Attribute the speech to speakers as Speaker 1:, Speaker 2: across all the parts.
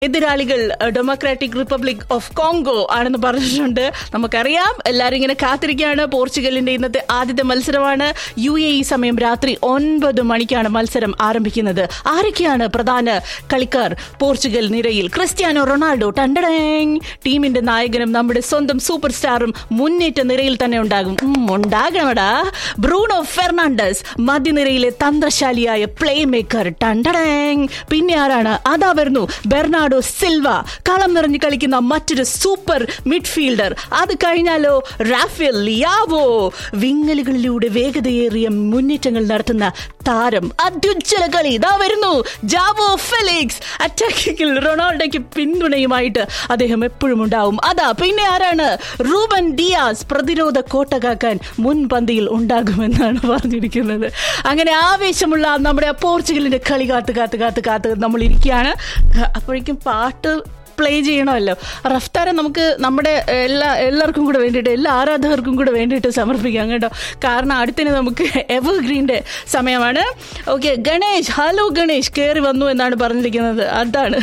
Speaker 1: എതിരാളികൾ democratic republic of Congo ആണെന്ന് പറഞ്ഞിട്ടുണ്ട് നമുക്കറിയാം എല്ലാവരും ഇങ്ങനെ കാത്തിരിക്കുകയാണ് പോർച്ചുഗലിന്റെ ഇന്നത്തെ ആദ്യത്തെ മത്സരമാണ് യു എ ഇ സമയം രാത്രി ഒൻപത് മണിക്കാണ് മത്സരം ആരംഭിക്കുന്നത് ആരൊക്കെയാണ് പ്രധാന കളിക്കാർ പോർച്ചുഗൽ നിരയിൽ ക്രിസ്ത്യാനോ റൊണാൾഡോ ടണ്ടടേങ് ടീമിന്റെ നായകനും നമ്മുടെ സ്വന്തം സൂപ്പർ സ്റ്റാറും മുന്നേറ്റ നിരയിൽ തന്നെ ഉണ്ടാകും ഉം, ഉണ്ടാകണമടാ ബ്രൂണോ ഫെർണാണ്ടസ് മധ്യനിരയിലെ തന്ത്രശാലിയായ പ്ലേ മേക്കർ ടണ്ടടേങ് പിന്നെ ആരാണ് അതാ വരുന്നു ബെർണാഡോ സിൽവ കളം നിറഞ്ഞു കളിക്കുന്ന മറ്റൊരു സൂപ്പർ മിഡ്ഫീൽഡർ അത് കഴിഞ്ഞാലോ റാഫേൽ ലിയാവോ വിങ്ങലുകളിലൂടെ വേഗതയേറിയ മുന്നേറ്റങ്ങൾ നടത്തുന്ന താരം അത്യുജ്വല കളി ഇതാ വരുന്നു ജാവോ ഫെലിക്സ് അറ്റാക്കിങ്ങിൽ റൊണാൾഡോയ്ക്ക് പിന്തുണയുമായിട്ട് അദ്ദേഹം എപ്പോഴും ഉണ്ടാവും അതാ പിന്നെ ആരാണ് റൂബൻ ഡിയാസ് പ്രതിരോധ കോട്ട കാക്കാൻ മുൻപന്തിയിൽ ഉണ്ടാകുമെന്നാണ് പറഞ്ഞിരിക്കുന്നത് അങ്ങനെ ആവേശമുള്ള നമ്മുടെ പോർച്ചുഗലിന്റെ കളി കാത്ത് കാത്ത് കാത്ത് കാത്ത് നമ്മൾ ഇരിക്കുകയാണ് അപ്പോഴേക്കും പാട്ട് പ്ലേ ചെയ്യണമല്ലോ റഫ്താരെ നമുക്ക് നമ്മുടെ എല്ലാ എല്ലാവർക്കും കൂടെ വേണ്ടിയിട്ട് എല്ലാ ആരാധകർക്കും കൂടെ വേണ്ടിയിട്ട് സമർപ്പിക്കാം കേട്ടോ കാരണം അടുത്തിന് നമുക്ക് എവർഗ്രീൻ്റെ സമയമാണ് ഓക്കെ ഗണേഷ് ഹലോ ഗണേഷ് കയറി വന്നു എന്നാണ് പറഞ്ഞിരിക്കുന്നത് അതാണ്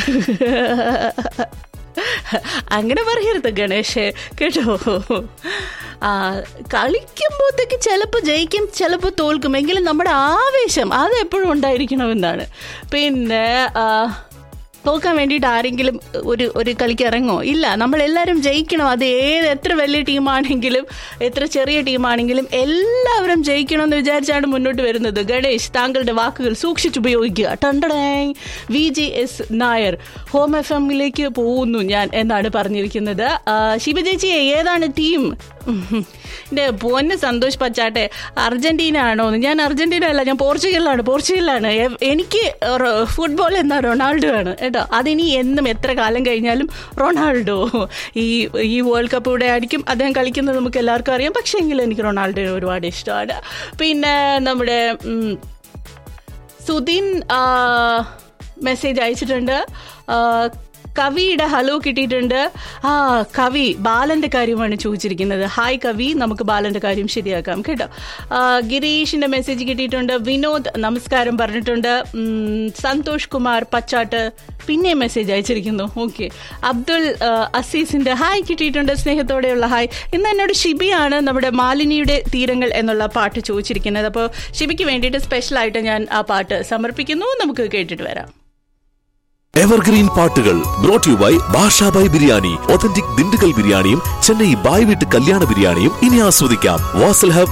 Speaker 1: അങ്ങനെ പറയരുത് ഗണേഷ് കേട്ടോ ആ കളിക്കുമ്പോഴത്തേക്ക് ചിലപ്പോൾ ജയിക്കും ചിലപ്പോൾ തോൽക്കും എങ്കിലും നമ്മുടെ ആവേശം അത് എപ്പോഴും ഉണ്ടായിരിക്കണമെന്നാണ് പിന്നെ ആ, തോക്കാൻ വേണ്ടിയിട്ട് ആരെങ്കിലും ഒരു ഒരു കളിക്ക് ഇറങ്ങോ ഇല്ല നമ്മളെല്ലാവരും ജയിക്കണം അത് ഏത് എത്ര വലിയ ടീമാണെങ്കിലും എത്ര ചെറിയ ടീമാണെങ്കിലും എല്ലാവരും ജയിക്കണം എന്ന് വിചാരിച്ചാണ് മുന്നോട്ട് വരുന്നത് ഗണേഷ് താങ്കളുടെ വാക്കുകൾ സൂക്ഷിച്ചുപയോഗിക്കുക ടണ്ടടാങ് V G S Nair home F എമ്മിലേക്ക് പോകുന്നു ഞാൻ എന്നാണ് പറഞ്ഞിരിക്കുന്നത് ആ, ശിവചേച്ചി ഏതാണ് ടീം എൻ്റെ പൊന്ന് സന്തോഷ് പച്ചാട്ടെ അർജന്റീന ആണോ എന്ന് ഞാൻ അർജന്റീന അല്ല ഞാൻ പോർച്ചുഗലിലാണ് പോർച്ചുഗലിലാണ് എ- എനിക്ക് റൊ- ഫുട്ബോൾ എന്ന റൊണാൾഡോ ആണ് കേട്ടോ അതിനി എന്നും എത്ര കാലം കഴിഞ്ഞാലും റൊണാൾഡോ ഈ ഈ വേൾഡ് കപ്പ് ഇവിടെ ആയിരിക്കും അദ്ദേഹം കളിക്കുന്നത് നമുക്ക് എല്ലാവർക്കും അറിയാം പക്ഷേ എങ്കിലും എനിക്ക് റൊണാൾഡോയെ ഒരുപാട് ഇഷ്ടമാണ് പിന്നെ നമ്മുടെ ഉം, സുധീൻ മെസ്സേജ് അയച്ചിട്ടുണ്ട് ആ, കവിയുടെ ഹലോ കിട്ടിയിട്ടുണ്ട് ആ കവി ബാലന്റെ കാര്യമാണ് ചോദിച്ചിരിക്കുന്നത് ഹായ് കവി നമുക്ക് ബാലന്റെ കാര്യം ശരിയാക്കാം കേട്ടോ ആ, ഗിരീഷിന്റെ മെസ്സേജ് കിട്ടിയിട്ടുണ്ട് വിനോദ് നമസ്കാരം പറഞ്ഞിട്ടുണ്ട് ഉം, സന്തോഷ് കുമാർ പച്ചാട്ട് പിന്നെ മെസ്സേജ് അയച്ചിരിക്കുന്നു ഓക്കെ അബ്ദുൾ ആ, അസീസിന്റെ ഹായ് കിട്ടിയിട്ടുണ്ട് സ്നേഹത്തോടെയുള്ള ഹായ് ഇന്ന് എന്നോട് ഷിബിയാണ് നമ്മുടെ മാലിനിയുടെ തീരങ്ങൾ എന്നുള്ള പാട്ട് ചോദിച്ചിരിക്കുന്നത് അപ്പോൾ ഷിബിക്ക് വേണ്ടിയിട്ട് സ്പെഷ്യലായിട്ട് ഞാൻ ആ പാട്ട് സമർപ്പിക്കുന്നു നമുക്ക് കേട്ടിട്ട് വരാം
Speaker 2: എവർഗ്രീൻ പാട്ടുകൾ brought you by Bashabhai biryani authentic Dindigul ബിരിയാണിയും ചെന്നൈ ബായ് വീട്ട് കല്യാണ ബിരിയാണിയും ഇനി ആസ്വദിക്കാം വാസൽ ഹബ്